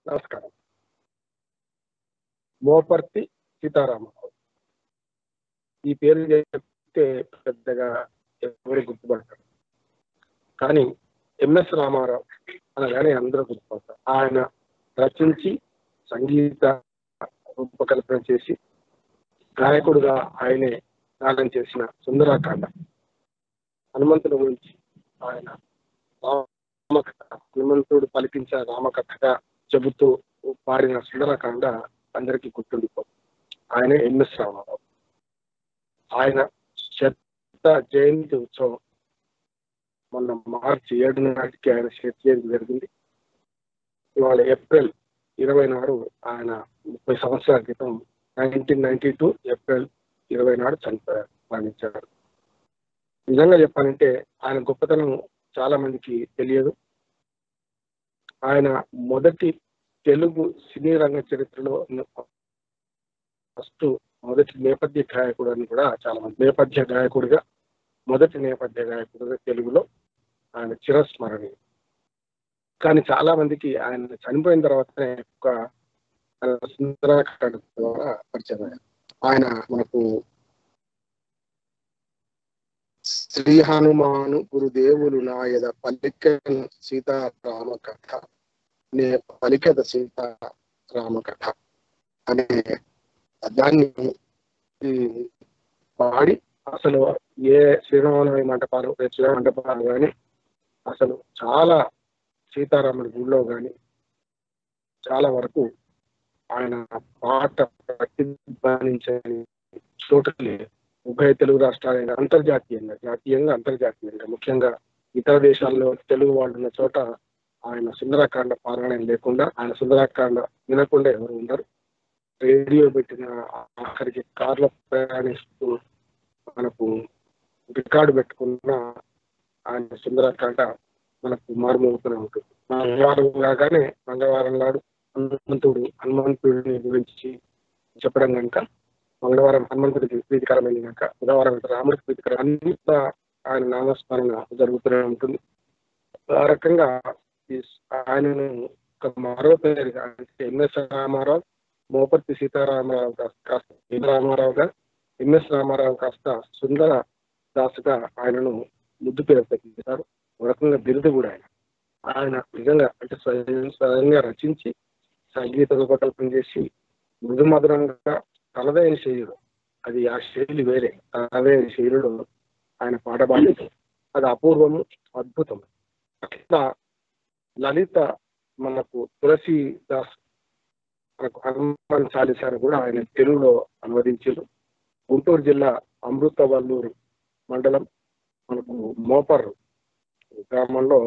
నమస్కారం మోపర్తి సీతారామరావు ఈ పేరు చెప్తే పెద్దగా ఎవరు గుర్తుపడతారు కానీ ఎంఎస్ రామారావు అనగానే అందరూ గుర్తుపడతారు ఆయన రచించి సంగీత రూపకల్పన చేసి గాయకుడుగా ఆయనే గానం చేసిన సుందరాకాండ హనుమంతుడి గురించి ఆయన రామకథ హనుమంతుడు పలికించిన రామకథగా చెబుతూ పాడిన సుందరకాండ అందరికీ గుర్తుండిపోతుంది ఆయనే ఎంఎస్ రామారావు ఆయన శత జయంతి ఉత్సవం మొన్న మార్చి ఏడు నాటికి ఆయన శత జయంతి జరిగింది ఇవాళ ఏప్రిల్ ఇరవై నాడు ఆయన ముప్పై సంవత్సరాల క్రితం నైన్టీన్ నైన్టీ టూ ఏప్రిల్ ఇరవై నాడు చనిపోయారు మరణించారు నిజంగా చెప్పాలంటే ఆయన గొప్పతనం చాలా మందికి తెలియదు ఆయన మొదటి తెలుగు సినీ రంగ చరిత్రలో ఫస్ట్ మొదటి నేపథ్య గాయకుడు అని కూడా చాలా మంది నేపథ్య గాయకుడిగా మొదటి నేపథ్య గాయకుడిగా తెలుగులో ఆయన చిరస్మరణీయం కానీ చాలా మందికి ఆయన చనిపోయిన తర్వాతనే ఒక సుందరాకాండ ద్వారా పరిచయం అయ్యారు ఆయన మనకు శ్రీ హనుమాను గురుదేవులు నాయద పలికన్ సీతారామ కథ నే పలికద సీతారామ కథ అనే దాన్ని పాడి అసలు ఏ శ్రీరామనవమి మంటపాలు శ్రీరామ మంటపాలు కానీ అసలు చాలా సీతారాముడి గుడిలో కానీ చాలా వరకు ఆయన పాట ప్రతిధ్వనించని చోటు లేదు ఉభయ తెలుగు రాష్ట్రాలైన అంతర్జాతీయంగా జాతీయంగా అంతర్జాతీయంగా ముఖ్యంగా ఇతర దేశాల్లో తెలుగు వాళ్ళు ఉన్న చోట ఆయన సుందరాకాండ పారాయణం లేకుండా ఆయన సుందరాకాండ వినకుండా ఎవరు ఉండరు రేడియో పెట్టిన ఆఖరికి కార్లో ప్రయాణిస్తూ మనకు రికార్డు పెట్టుకున్న ఆయన సుందరాకాండ మనకు మారుమోగుతూనే ఉంటుంది మంగళవారం కాగానే మంగళవారం నాడు హనుమంతుడు హనుమంతుడిని గురించి చెప్పడం కనుక మంగళవారం హనుమంతుడికి ప్రీతికరమైన కనుక బుధవారం రాముడికి ప్రీతికరం అన్ని ఆయన నామస్మరణ జరుగుతూనే ఉంటుంది ఆ రకంగా ఆయనను ఒక మరో పేరుగా అంటే ఎంఎస్ రామారావు మోపర్తి సీతారామరావు కాస్త సీతారామారావుగా ఎంఎస్ రామారావు కాస్త సుందర దాసుగా ఆయనను ముద్దు పేరు పెట్టించారు ఒక రకంగా బిరుదు కూడా ఆయన ఆయన నిజంగా అంటే స్వయం స్వయంగా రచించి సంగీత రూపకల్పన చేసి మృదు మధురంగా తనదైన శైలుడు అది ఆ శైలి వేరే తనదైన శైలుడు ఆయన పాట పాడి అది అపూర్వము అద్భుతం అట్లా లలిత మనకు తులసీదాస్ మనకు హనుమాన్ చాలీసాను కూడా ఆయన తెలుగులో అనువదించారు గుంటూరు జిల్లా అమృతవల్లూరు మండలం మనకు మోపర్ గ్రామంలో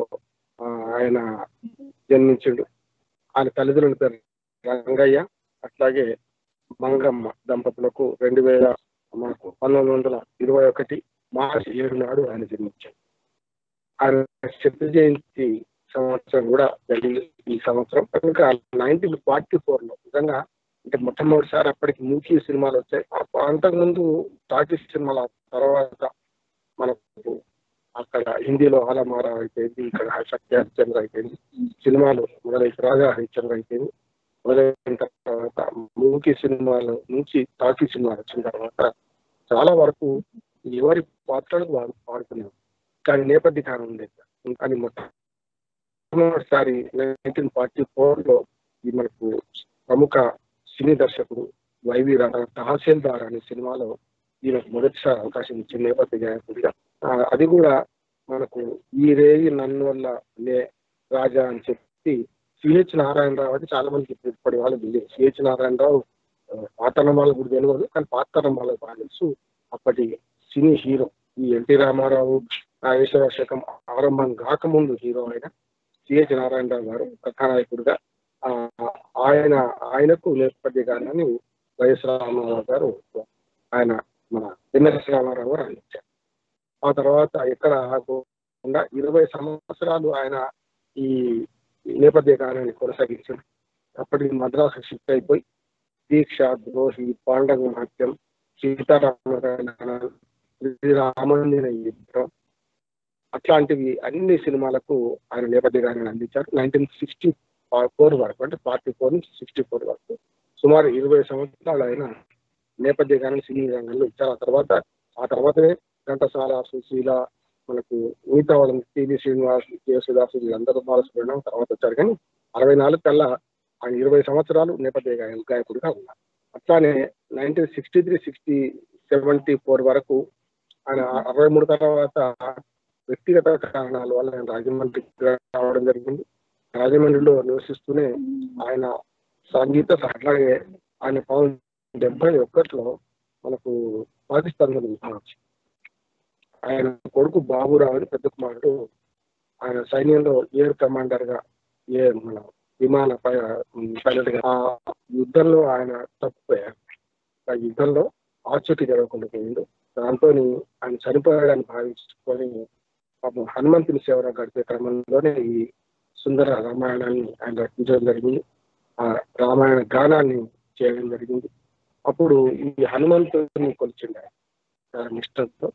ఆయన జన్మించిండు ఆయన తల్లిదండ్రుల పేరు రంగయ్య అట్లాగే మంగమ్మ దంపతులకు రెండు వేల మనకు పంతొమ్మిది వందల ఇరవై ఒకటి మార్చి ఏడు నాడు ఆయన జన్మించారు ఆయన శత జయంతి సంవత్సరం కూడా జరిగింది ఈ సంవత్సరం కనుక నైన్టీన్ ఫార్టీ ఫోర్ లో నిజంగా అంటే మొట్టమొదటిసారి అప్పటికి మూకీ సినిమాలు వచ్చాయి అంతకుముందు టాకీస్ సినిమాల తర్వాత మనకు అక్కడ హిందీలో ఆలమారా అయిపోయింది ఇక్కడ సత్య హరిచంద్ర అయిపోయింది సినిమాలు మొదలైతే రాజా హరిచంద్ర అయిపోయింది మొదలైన తర్వాత మూకీ సినిమాల నుంచి టాకీ సినిమాలు వచ్చిన తర్వాత చాలా వరకు ఎవరి పాత్రలకు వారు పాడుతున్నారు కానీ నేపథ్య కారణం లేదు కానీ మొట్టమొదటిసారి నైన్టీన్ ఫార్టీ ఫోర్ లో ఈ మనకు ప్రముఖ సినీ దర్శకుడు వైవి తహసీల్దార్ అనే సినిమాలో ఈయనకు మొదటిసారి అవకాశం ఇచ్చిన నేపథ్య గాయకుడిగా అది కూడా మనకు ఈ రేయి నన్ను వల్ల లే రాజా అని చెప్పి సిహెచ్ నారాయణరావు అది చాలా మందికి ఇప్పటి వాళ్ళు తెలియదు సిహెచ్ నారాయణరావు పాతరం వాళ్ళకు కూడా తెలియదు కానీ పాతరం వాళ్ళకి బాగా తెలుసు అప్పటి సినీ హీరో ఈ ఎన్టీ రామారావు నాగేశ్వర శకం ఆరంభం కాకముందు హీరో అయిన సిహెచ్ నారాయణరావు గారు కథానాయకుడిగా ఆయన ఆయనకు నేపథ్య గానాన్ని వైఎస్ రామారావు గారు ఆయన మన ఎన్ఎస్ రామారావు గారు అందించారు ఆ తర్వాత ఎక్కడ ఆగకుండా ఇరవై సంవత్సరాలు ఆయన ఈ నేపథ్య గానాన్ని కొనసాగించారు అప్పటికి మద్రాసు షిఫ్ట్ అయిపోయి దీక్ష ద్రోహి పాండవ నాట్యం సీతారామ రామాంజన యుద్ధం అట్లాంటివి అన్ని సినిమాలకు ఆయన నేపథ్య గానాన్ని అందించారు నైన్టీన్ సిక్స్టీ ఫోర్ వరకు అంటే ఫార్టీ ఫోర్ నుంచి సిక్స్టీ ఫోర్ వరకు సుమారు ఇరవై సంవత్సరాలు ఆయన నేపథ్య గానం సినీ రంగంలో ఇచ్చారు ఆ తర్వాత ఆ తర్వాతనే ఘంటసాల సుశీల మనకు మిగతా వాళ్ళని టీవీ శ్రీనివాస్ యేసుదాస్ వీళ్ళందరూ బాలసుబ్రహ్మణ్యం తర్వాత వచ్చారు కానీ అరవై నాలుగు కల్లా ఆయన ఇరవై సంవత్సరాలు నేపథ్య గాయ- గాయకుడిగా ఉన్నారు అట్లానే nineteen sixty three sixty seventy four వరకు ఆయన అరవై మూడు తర్వాత వ్యక్తిగత కారణాల వల్ల ఆయన రాజమండ్రికి రావడం జరిగింది రాజమండ్రిలో నివసిస్తూనే ఆయన సంగీత అట్లాగే ఆయన పంతొమ్మిది డెబ్బై ఒకటిలో మనకు పాకిస్తాన్ లో యుద్ధం వచ్చింది ఆయన కొడుకు బాబురావు అని పెద్ద కుమారుడు ఆయన సైన్యంలో ఎయిర్ కమాండర్ గా ఏ మన విమాన పైలట్ గా ఆ యుద్ధంలో ఆయన తప్పిపోయారు ఆ యుద్ధంలో ఆచూకీ జరగకుండా పోయిండు దాంతో ఆయన చనిపోయాడని భావించుకొని పాపం హనుమంతుని సేవలో గడిపే క్రమంలోనే ఈ సుందర రామాయణాన్ని ఆయన రచించడం జరిగింది ఆ రామాయణ గానాన్ని చేయడం జరిగింది అప్పుడు ఈ హనుమంతుని కొలిచిండు ఆయన చాలా నిష్టతో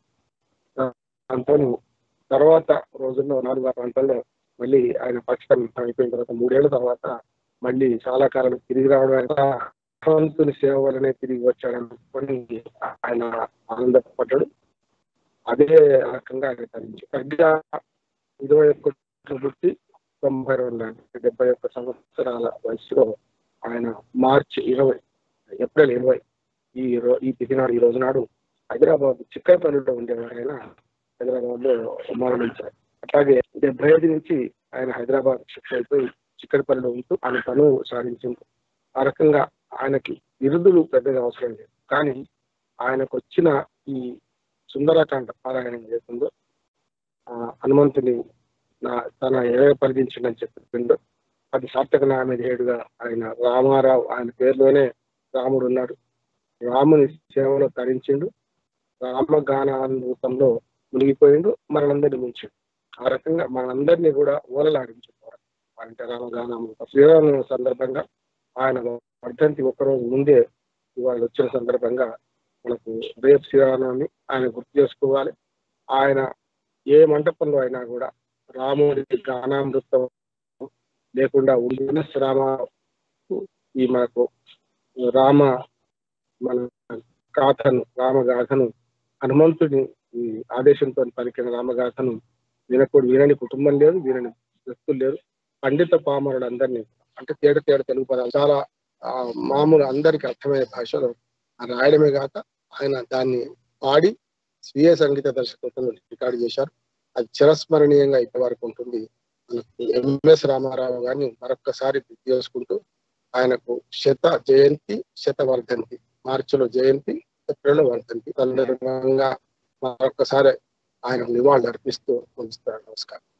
దాంతో తర్వాత రోజుల్లో నాలుగు ప్రాంతాల్లో మళ్ళీ ఆయన పాకిస్తాన్ యుద్ధం అయిపోయిన తర్వాత మూడేళ్ల తర్వాత మళ్ళీ చాలా కాలం తిరిగి రావడం ఆయన భగవంతుని సేవ వల్లనే తిరిగి వచ్చాడనుకొని ఆయన ఆనందపడ్డాడు అదే రకంగా ఆయన తరించి సరిగ్గా ఇరవై ఒక్క పుట్టి తొంభై రెండు అంటే డెబ్బై ఒక్క సంవత్సరాల వయసులో ఆయన మార్చి ఇరవై ఏప్రిల్ ఇరవై ఈ రో ఈ తిథి నాడు ఈ రోజు నాడు హైదరాబాద్ చిక్కపల్లిలో ఉండేవారు ఆయన హైదరాబాద్ లో మరణించారు అట్లాగే డెబ్బై ఐదు నుంచి ఆయన హైదరాబాద్ షిఫ్ట్ అయిపోయి చిక్కడపల్లిలో ఉంటూ ఆయన పను సాధించింది ఆ రకంగా ఆయనకి బిరుదులు పెద్దగా అవసరం లేదు కానీ ఆయనకు వచ్చిన ఈ సుందరకాండ పారాయణం చేస్తుందో ఆ హనుమంతుని నా తన ఏ పరిధించిందని చెప్పిండు అది సార్థక నామధేయుడుగా ఆయన రామారావు ఆయన పేరులోనే రాముడు ఉన్నాడు రాముని సేవలో తరించిండు రామగానామృతంలో మునిగిపోయిండు మనందరినీ ముంచిండు ఆ రకంగా మనందరినీ కూడా ఓలలాడించారు అంటే రామగానామృతం శ్రీరామ సందర్భంగా ఆయన వర్ధంతి ఒక్కరోజు ముందే ఇవాళ వచ్చిన సందర్భంగా మనకు రేపు శ్రీరామనవమి ఆయన గుర్తు చేసుకోవాలి ఆయన ఏ మంటపంలో అయినా కూడా రాముడి గానామృతం లేకుండా ఉండిన శ్రామ ఈ మనకు రామ మన గాథను రామగాథను హనుమంతుడి ఈ ఆదేశంతో పలికిన రామగాథను వినకూడదు వినని కుటుంబం లేదు వినని వ్యక్తులు లేరు పండిత పామరుడు అందరినీ అంటే తేడ తేడ తెలుగు పదాలు చాలా ఆ, మామూలు అందరికి అర్థమయ్యే భాషలో రాయడమే కాక ఆయన దాన్ని పాడి స్వీయ సంగీత దర్శకత్వంలో రికార్డు చేశారు అది చిరస్మరణీయంగా ఇప్పటి వరకు ఉంటుంది మనకు ఎంఎస్ రామారావు గారిని మరొక్కసారి గుర్తు చేసుకుంటూ ఆయనకు శత జయంతి శత వర్ధంతి మార్చిలో జయంతి ఏప్రిల్లో వర్ధంతి సందర్భంగా మరొక్కసారి ఆయనకు నివాళులు అర్పిస్తూ ఉంచుతారు నమస్కారం